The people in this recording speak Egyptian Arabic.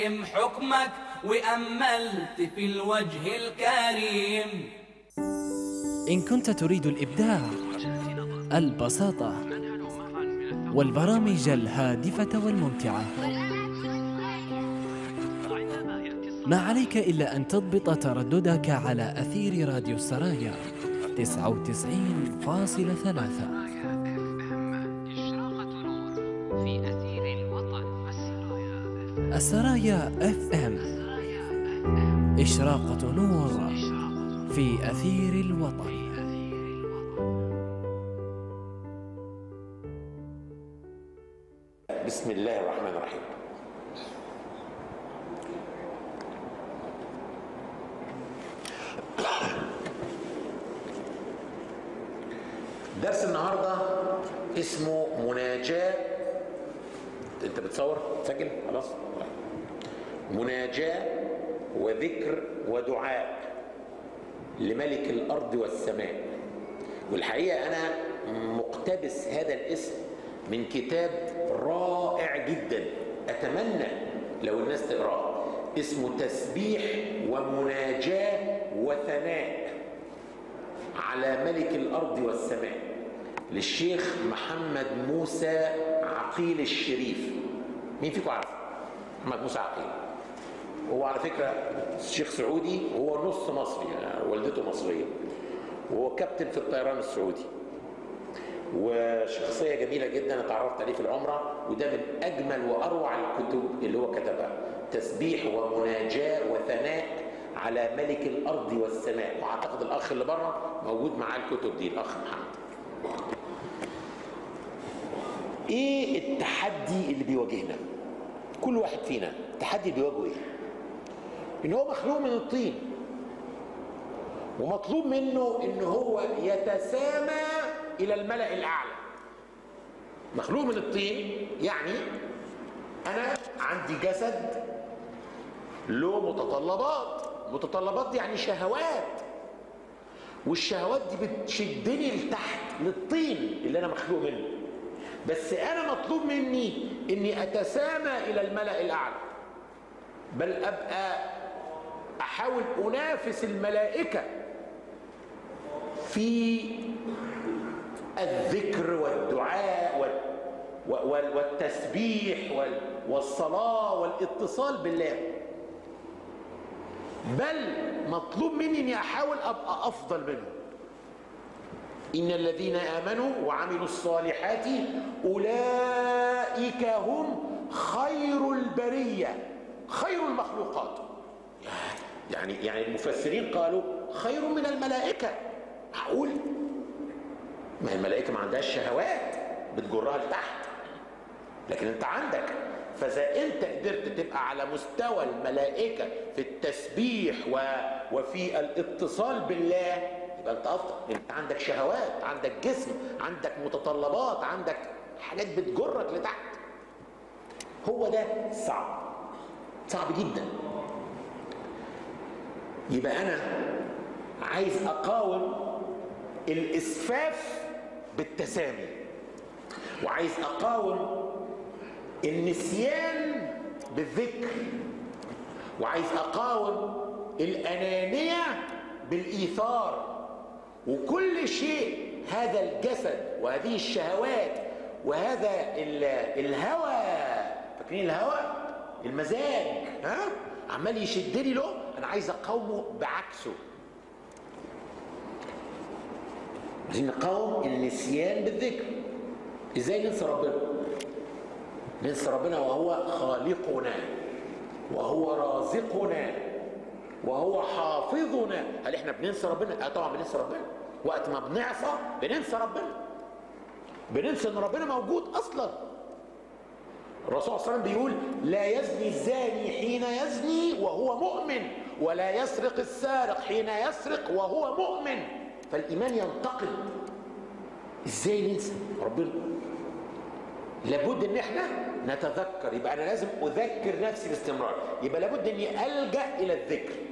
حكمك وأملت في الوجه الكريم إن كنت تريد الإبداع البساطة والبرامج الهادفة والممتعة ما عليك إلا أن تضبط ترددك على أثير راديو السرايا 99.3 في أثير الوطن السرايا اف ام إشراقة نور في أثير الوطن بسم الله الرحمن الرحيم درس النهارده اسمه مناجاة انت بتصور تسجل خلاص مناجاة وذكر ودعاء لملك الارض والسماء والحقيقه انا مقتبس هذا الاسم من كتاب رائع جدا اتمنى لو الناس تقراه اسمه تسبيح ومناجاه وثناء على ملك الارض والسماء للشيخ محمد موسى عقيل الشريف مين فيكم عارف محمد موسى عقيل هو على فكره شيخ سعودي وهو نص مصري يعني والدته مصريه وهو كابتن في الطيران السعودي وشخصيه جميله جدا اتعرفت عليه في العمره وده من اجمل واروع الكتب اللي هو كتبها تسبيح ومناجاه وثناء على ملك الارض والسماء واعتقد الاخ اللي بره موجود معاه الكتب دي الاخ محمد ايه التحدي اللي بيواجهنا كل واحد فينا التحدي اللي بيواجهه ايه ان هو مخلوق من الطين ومطلوب منه ان هو يتسامى الى الملأ الاعلى مخلوق من الطين يعني انا عندي جسد له متطلبات متطلبات دي يعني شهوات والشهوات دي بتشدني لتحت للطين اللي انا مخلوق منه بس انا مطلوب مني اني اتسامى الى الملأ الاعلى بل ابقى احاول انافس الملائكه في الذكر والدعاء والتسبيح والصلاه والاتصال بالله بل مطلوب مني اني احاول ابقى افضل منه ان الذين امنوا وعملوا الصالحات اولئك هم خير البريه خير المخلوقات يعني يعني المفسرين قالوا خير من الملائكه معقول ما الملائكه ما عندهاش شهوات بتجرها لتحت لكن انت عندك فاذا انت قدرت تبقى على مستوى الملائكه في التسبيح و... وفي الاتصال بالله يبقى انت افضل انت عندك شهوات عندك جسم عندك متطلبات عندك حاجات بتجرك لتحت هو ده صعب صعب جدا يبقى انا عايز اقاوم الاسفاف بالتسامي وعايز اقاوم النسيان بالذكر وعايز اقاوم الانانيه بالايثار وكل شيء هذا الجسد وهذه الشهوات وهذا الهوى فاكرين الهوى المزاج ها عمال يشدني له انا عايز اقاومه بعكسه عايزين نقاوم النسيان بالذكر ازاي ننسى ربنا ننسى ربنا وهو خالقنا وهو رازقنا وهو حافظنا هل احنا بننسى ربنا اه طبعا بننسى ربنا وقت ما بنعصى بننسى ربنا بننسى ان ربنا موجود اصلا الرسول صلى الله عليه وسلم بيقول لا يزني الزاني حين يزني وهو مؤمن ولا يسرق السارق حين يسرق وهو مؤمن فالايمان ينتقل ازاي ننسى ربنا لابد ان احنا نتذكر يبقى انا لازم اذكر نفسي باستمرار يبقى لابد اني الجا الى الذكر